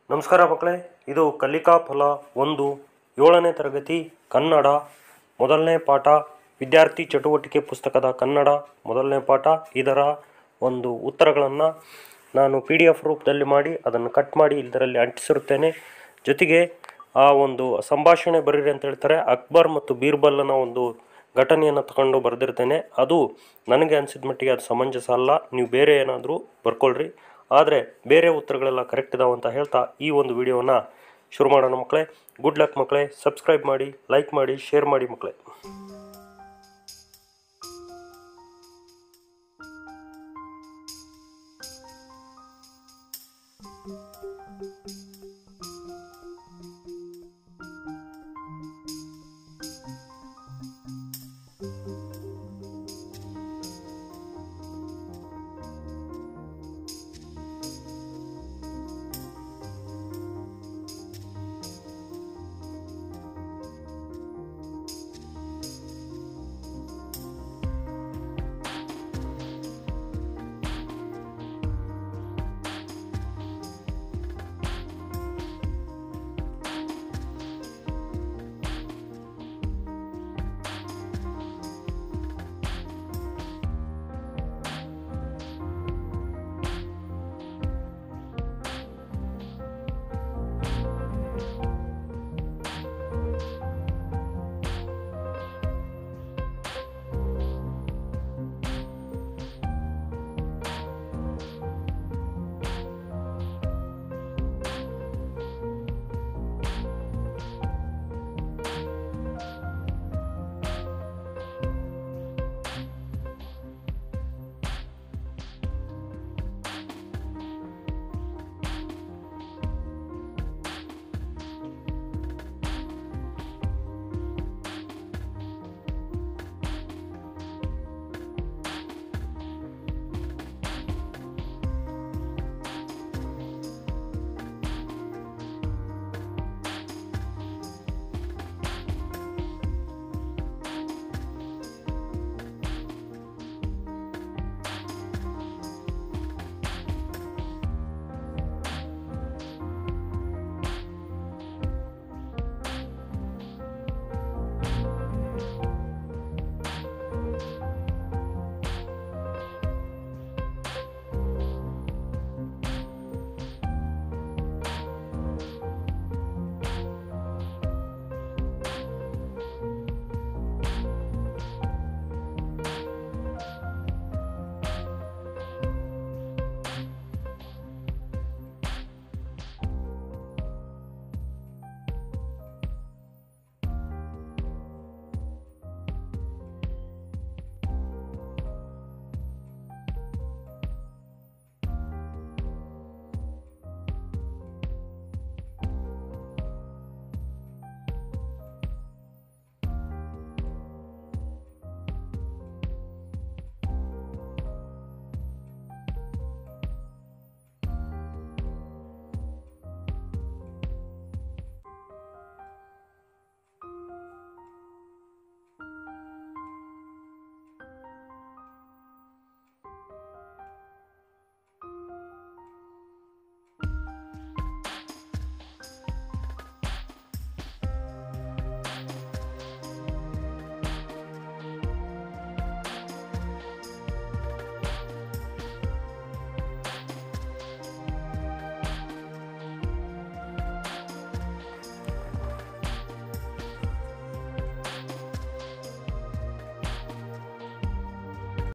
ನಮಸ್ಕಾರ ಮಕ್ಕಳೇ ಇದು ಕಲಿಕಾ ಫಲ ಒಂದು ಏಳನೇ ತರಗತಿ ಕನ್ನಡ ಮೊದಲನೇ ಪಾಠ ವಿದ್ಯಾರ್ಥಿ ಚಟುವಟಿಕೆ ಪುಸ್ತಕದ ಕನ್ನಡ ಮೊದಲನೇ ಪಾಠ ಇದರ ಒಂದು ಉತ್ತರಗಳನ್ನು ನಾನು ಪಿ ಡಿ ಎಫ್ ರೂಪದಲ್ಲಿ ಮಾಡಿ ಅದನ್ನು ಕಟ್ ಮಾಡಿ ಇದರಲ್ಲಿ ಅಂಟಿಸಿರುತ್ತೇನೆ ಜೊತೆಗೆ ಆ ಒಂದು ಸಂಭಾಷಣೆ ಬರೀರಿ ಅಂತ ಹೇಳ್ತಾರೆ ಅಕ್ಬರ್ ಮತ್ತು ಬೀರ್ಬಲ್ನ ಒಂದು ಘಟನೆಯನ್ನು ತಗೊಂಡು ಬರೆದಿರ್ತೇನೆ ಅದು ನನಗೆ ಅನಿಸಿದ ಮಟ್ಟಿಗೆ ಅದು ಸಮಂಜಸ ಅಲ್ಲ ನೀವು ಬೇರೆ ಏನಾದರೂ ಬರ್ಕೊಳ್ರಿ ಆದರೆ ಬೇರೆ ಉತ್ತರಗಳೆಲ್ಲ ಕರೆಕ್ಟ್ ಇದಾವೆ ಅಂತ ಹೇಳ್ತಾ ಈ ಒಂದು ವಿಡಿಯೋನ ಶುರು ಮಾಡೋಣ ಮಕ್ಕಳೇ ಗುಡ್ ಲಕ್ ಮಕ್ಕಳೇ ಸಬ್ಸ್ಕ್ರೈಬ್ ಮಾಡಿ ಲೈಕ್ ಮಾಡಿ ಶೇರ್ ಮಾಡಿ ಮಕ್ಕಳೇ